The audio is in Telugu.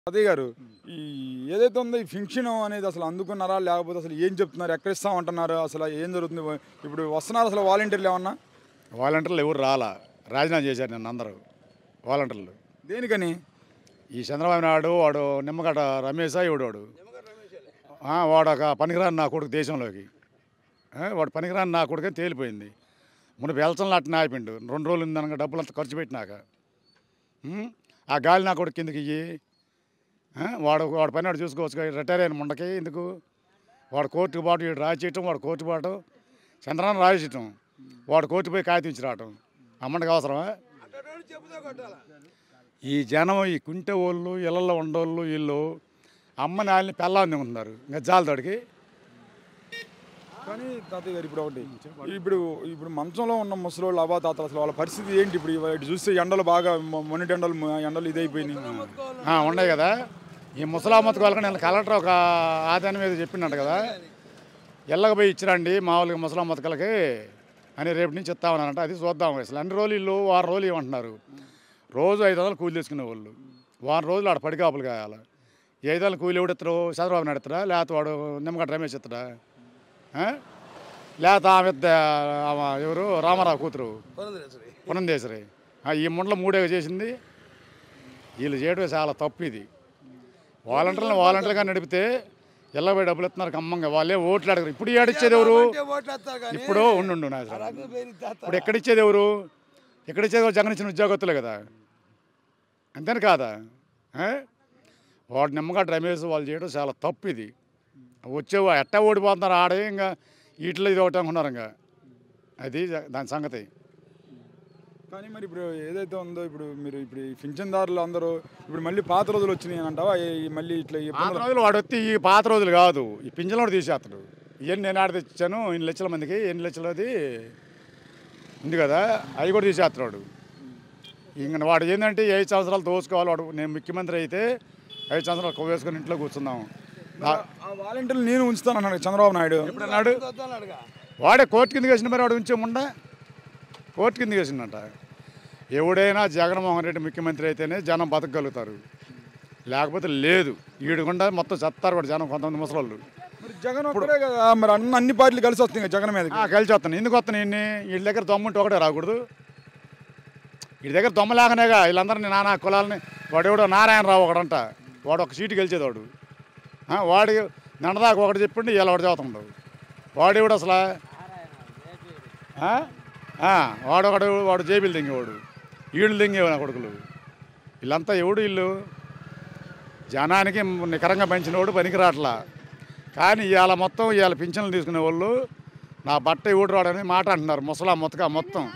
అదే గారు ఈ ఏదైతే ఉందో ఈ ఫింక్షన్ అనేది అసలు అందుకున్నారా లేకపోతే అసలు ఏం చెప్తున్నారు ఎక్కడ ఇస్తామంటున్నారు అసలు ఏం జరుగుతుంది ఇప్పుడు వస్తున్నారు అసలు వాలంటీర్లు ఏమన్నా వాలంటీర్లు ఎవరు రాలా రాజీనామా చేశారు నిన్న అందరూ వాలంటీర్లు దేనికని ఈ చంద్రబాబు నాయుడు వాడు నిమ్మగడ్డ రమేష్ ఇవిడు వాడు ఆ, వాడు ఒక పనికిరాని నా కొడుకు దేశంలోకి ఆ, వాడు పనికిరాని నా కొడుకు తేలిపోయింది మును బెల్చంలో అట్నే ఆపిండు రెండు రోజులు ఉందనగా డబ్బులు అంతా ఖర్చు పెట్టినాక ఉం? ఆ గాలి నా కొడుకు కిందకి ఇయ్యి ఆ, వాడు వాడు పని వాడు చూసుకోవచ్చు కదా, రిటైర్ అయిన ముండకి ఎందుకు వాడు కోర్టుకు పాటు వీడు రాసేయటం వాడు కోర్టు పాటు చంద్రాన్ని రాసేయటం వాడు కోర్టు పోయి కాగితం ఇచ్చి రావటం అమ్మడికి అవసరమా ఈ జనం ఈ కుంటె వాళ్ళు ఇళ్ళల్లో ఉండోళ్ళు వీళ్ళు అమ్మ నాయల్ని పెళ్ళాన్ని ఉంటున్నారు గజ్జాలతోడికి కానీ తాతయ్య గారు ఇప్పుడు ఒకటి ఇప్పుడు ఇప్పుడు మంచంలో ఉన్న ముసలోళ్ళు అబా తాతలు అసలు వాళ్ళ పరిస్థితి ఏంటి ఇప్పుడు ఇవాళ ఇటు చూస్తే ఎండలు బాగా మొ- మొన్నటి ఎండలు మ- ఎండలు ఇదైపోయినాయి ఆ, ఉన్నాయి కదా ఈ ముసలామత్ వాళ్ళకి నేను కలెక్టర్ ఒక ఆదాయం మీద చెప్పిండట కదా ఎల్లగ పోయి ఇచ్చిరండి మామూలుగా ముసలామతకలకి అని రేపు నుంచి ఇస్తామన్నారంట అది చూద్దాం అసలు అన్ని రోజులు ఇల్లు వారం రోజులు ఇవ్వమంటున్నారు రోజు ఐదు వందలు కూలి తీసుకునే వాళ్ళు వారం రోజులు ఆడ పడికాపులు కాయాలి ఈ ఐదు వందలు కూలి ఎవడు ఇస్తారు చంద్రబాబు నాయుడు ఇస్తారా లేకపోతే వాడు నిమ్మగడ్డ రమేష్ ఇస్తాడా ఆ? లేకపోతే ఆమె ఇద్ద- ఆమె ఎవరు రామారావు కూతురు పునందేశ్వరి ఆ, ఈ ముండలో మూడే చేసింది వీళ్ళు చేయడం చాలా తప్పు ఇది వాలంటీర్లను వాలంటీర్గా నడిపితే ఎల్లబోయి డబ్బులు ఇస్తున్నారు కమ్మంగా వాళ్ళే ఓట్లు అడగరు ఇప్పుడు ఏడిచ్చేది ఎవరు ఇప్పుడు ఉండు నా ఇప్పుడు ఎక్కడిచ్చేది ఎవరు ఎక్కడిచ్చేది ఎవరు? జగన్ ఇచ్చిన ఉద్యోగస్తులే కదా అంతేనా కాదా ఆ? వాడు నిమ్మగడ్డ రమేష్ వాళ్ళు చేయడం చాలా తప్పు ఇది వచ్చే ఎట్టా ఓడిపోతున్నారు ఆడే ఇంకా వీటిలో ఇది ఒకటి అనుకున్నారు ఇంకా అది జ- దాని సంగతి కానీ మరి ఇప్పుడు ఏదైతే ఉందో ఇప్పుడు మీరు ఇప్పుడు ఈ పింఛన్దారులు అందరూ ఇప్పుడు మళ్ళీ పాత రోజులు వచ్చినాయి అని అంటావా ఈ మళ్ళీ ఇట్లా పాత ఇబ్బందులు రోజులు వాడు వచ్చి ఈ పాత రోజులు కాదు ఈ పింఛన్లు కూడా తీసేస్తాడు ఇవన్నీ నేను ఆడ తెచ్చాను ఎన్ని లక్షల మందికి ఎన్ని లక్షలది ఉంది కదా అవి కూడా తీసేస్తున్నాడు ఇంక వాడు ఏంటంటే ఐదు సంవత్సరాలు దోచుకోవాలి వాడు నేను ముఖ్యమంత్రి అయితే ఐదు సంవత్సరాలు కొవ్వు వేసుకొని ఇంట్లో కూర్చుందాం నా- ఆ వాలంటీర్లు నేను ఉంచుతాను అన్నాడు చంద్రబాబు నాయుడు ఇప్పుడు అన్నాడు వాడే కోర్టు కిందకి వేసిన మరి వాడు ఉంచేముండా కోర్టు కిందకి వేసిందంట ఎవడైనా జగన్మోహన్ రెడ్డి ముఖ్యమంత్రి అయితేనే జనం బతకగలుగుతారు లేకపోతే లేదు ఈడుకుండా మొత్తం చెత్తారు వాడు జనం కొంతమంది ముసలోళ్ళు మరి జగన్ ఒక్కడే కదా మరి అన్ని అన్ని పార్టీలు కలిసి వస్తాయి కదా జగన్ మీదకి ఆ, కలిసి వస్తాను ఎందుకు వస్తాను ఇన్ని వీళ్ళ దగ్గర దమ్ముంటే ఒకటే రాకూడదు వీడి దగ్గర దొమ్మ లేకనేగా వీళ్ళందరినీ నానా కులాలని వాడెవడో నారాయణరావు ఒకడంట వాడు ఒక సీటు గెలిచేవాడు ఆ, వాడి నిన్నదాకా ఒకటి చెప్పిండి వీళ్ళు ఒకటి చదువుతుండవు వాడెవడు అసలు ఆ? ఆ, వాడొకడు వాడు జేబీలు దింగేవాడు వీళ్ళు దింగేవాడు నా కొడుకులు వీళ్ళంతా ఎవడు వీళ్ళు జనానికి నికరంగా పెంచినవాడు పనికిరాట్లా కానీ ఇవాళ మొత్తం ఇవాళ పింఛన్లు తీసుకునే వాళ్ళు నా బట్ట ఊడి రాడని మాట అంటున్నారు ముసలా మొత్తగా మొత్తం